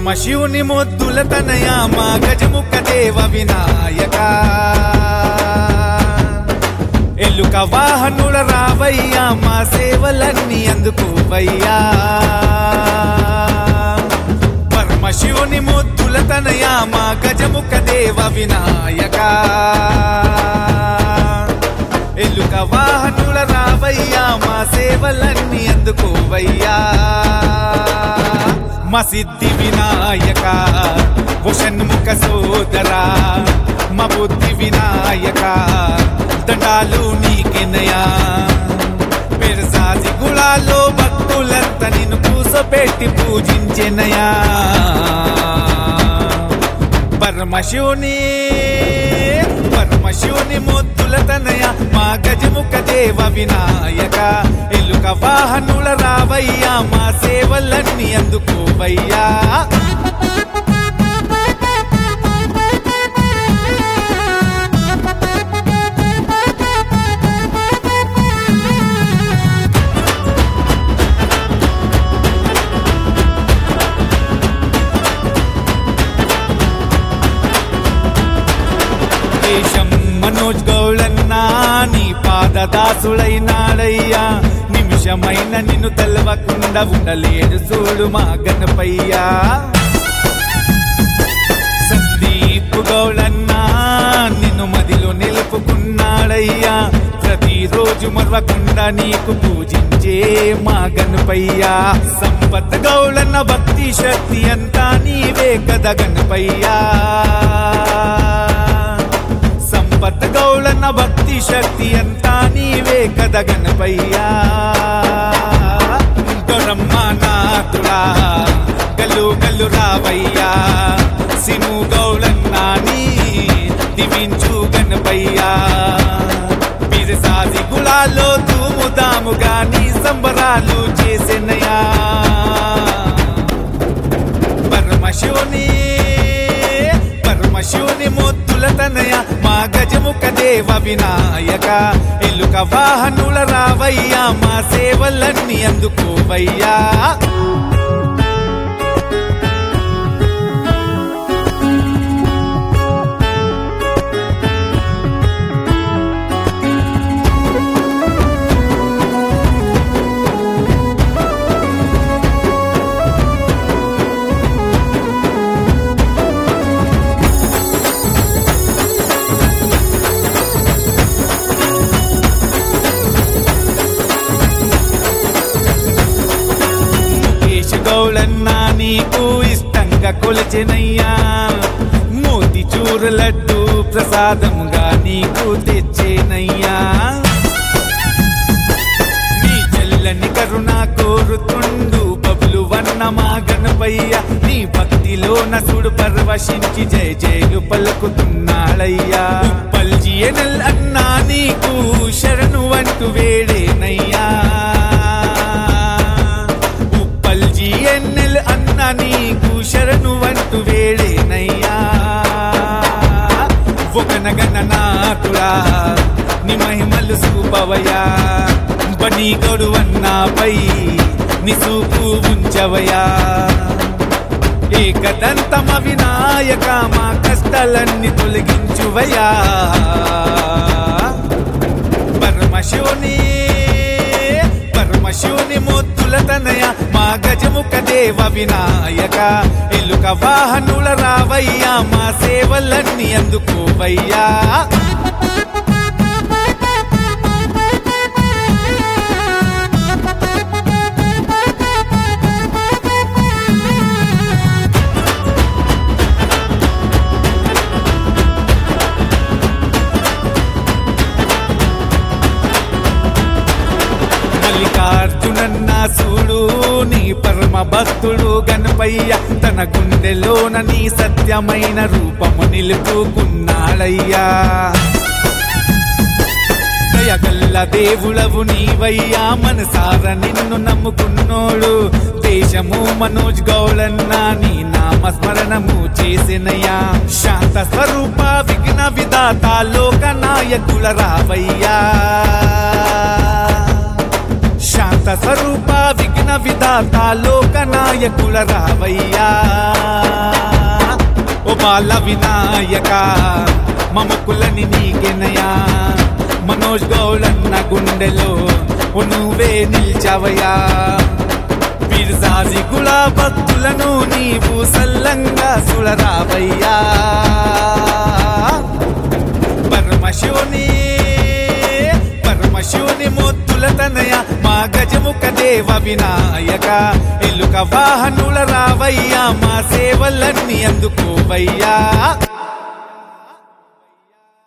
పరమశివుని మొద్దుల తనయ మా గజముఖ దేవ వినాయక ఎల్లుక వాహనుల రావయ్యా మా సేవలన్నీ అందుకోవయ్యా పరమశివుని మొద్దుల తనయ మా గజముఖ దేవ వినాయక ఎల్లుక వాహనుల రావయ్యా మా సేవలన్నీ అందుకోవయ్యా మా సిద్ధి వినాయక ముఖ సోదరా మా బుద్ధి వినాయక దండాలు నీకెనయా పెరసాది గుళాలో భక్తులంత నిన్ను కూసపెట్టి పూజించెనయా పరమశివుని పరమశివుని మొద్దుల తనయ మా గజముఖ దేవ వినాయక ఎల్లుక వాహనుల రావయ్యా మా సేవలన్నీ అందుకోవయ్యా దేశం మనోజ్ గౌళన్నా నీ పాదదాసుడైనాడయ్యా నిమిషమైన నిన్ను తెలవకుండా ఉండలేడు చూడు మా గణపయ్యా సందీప్ గౌళన్నా నిన్ను మదిలో నిలుపుకున్నాడయ్యా ప్రతిరోజు మరవకుండా నీకు పూజించే మా గణపయ్యా సంపత్ గౌళన్న భక్తి శక్తి అంతా నీవే కదా గణపయ్యా సంపత్ గౌళన్న భక్తి శక్తి అంతా నీవే కదా గణపయ్యా గౌరమ్మ నాతుడా గల్లు గల్లు రావయ్యా సిను గౌళన్నా నీ దివించు గణపయ్యా బిరసాది గుళాల్లో ధూముదాముగా నీ సంబరాలు చేసినయా పరమశివుని పరమశివుని మొత్తుల తనయ మా గజముఖ దేవ వినాయక ఎల్లుక వాహనుల రావయ్యా మా సేవలన్నీ అందుకోవయ్యా ముఖేష్ గౌళన్నా నీకు ఇష్టంగా కొలచెనయ్యా మోతి చూరు లడ్డు ప్రసాదముగా నీకు తెచ్చేనయ్యా నీ చెల్లని కరుణ కోరుతుండు బబులు వన్న మా గణపయ్య నీ భక్తిలో నసుడు పరవశించి జయ జయలు పలుకుతున్నాడయ్యా పల్జి ఎనల్ అన్నా నీకు శరణు అంటూ వేడేనయ్యా ఉప్పల్జి ఎన్నెల్ అన్న నీకు శరణు అంటూ వేడేనయ్యా ఒకనగన నాకుడా ని మహిమలు సూపవయా బనీ గొడువన్నాపై ని సూపు ఉంచవయా ఏకదంతమ వినాయక మా కష్టాలన్నీ తొలగించువయా పరమశివుని పరమశివుని మొత్తుల తనయ మా గజముఖ దేవ వినాయక ఎల్లుక వాహనుల రావయ్యా మా సేవలన్నీ అందుకోవయ్యా మల్లికార్జునన్న సూడు నీ పరమ భక్తుడు గణపయ్య తన గుండెలోన నీ సత్యమైన రూపము నిలుపుకున్నాడయ్యా దయగల్ల దేవుడవు నీవయ్యా మనసార నిన్ను నమ్ముకున్నోడు దేశము మనోజ్ గౌళన్న నీ నామస్మరణము చేసినయ్యా శాంత స్వరూప విఘ్న విధాత లోక నాయకుల రావయ్యా శాంత స్వరూప విఘ్న విధాత లోక నాయకుల రావయ్యా ఓ బాల వినాయక మమకులని నీకెనయా మనోజ్ గౌడన్న గుండెలో ఓ నువ్వే నిల్చవయ్యా పిర్జాజి గులా భక్తులను నీవు సల్లంగా సుడరావయ్యా పరమశివుని పరమశివుని మొత్తుల తనయ మా గజముఖ దేవ వినాయక ఎల్లుక వాహనుల రావయ్యా మా సేవలన్నీ అందుకోవయ్యా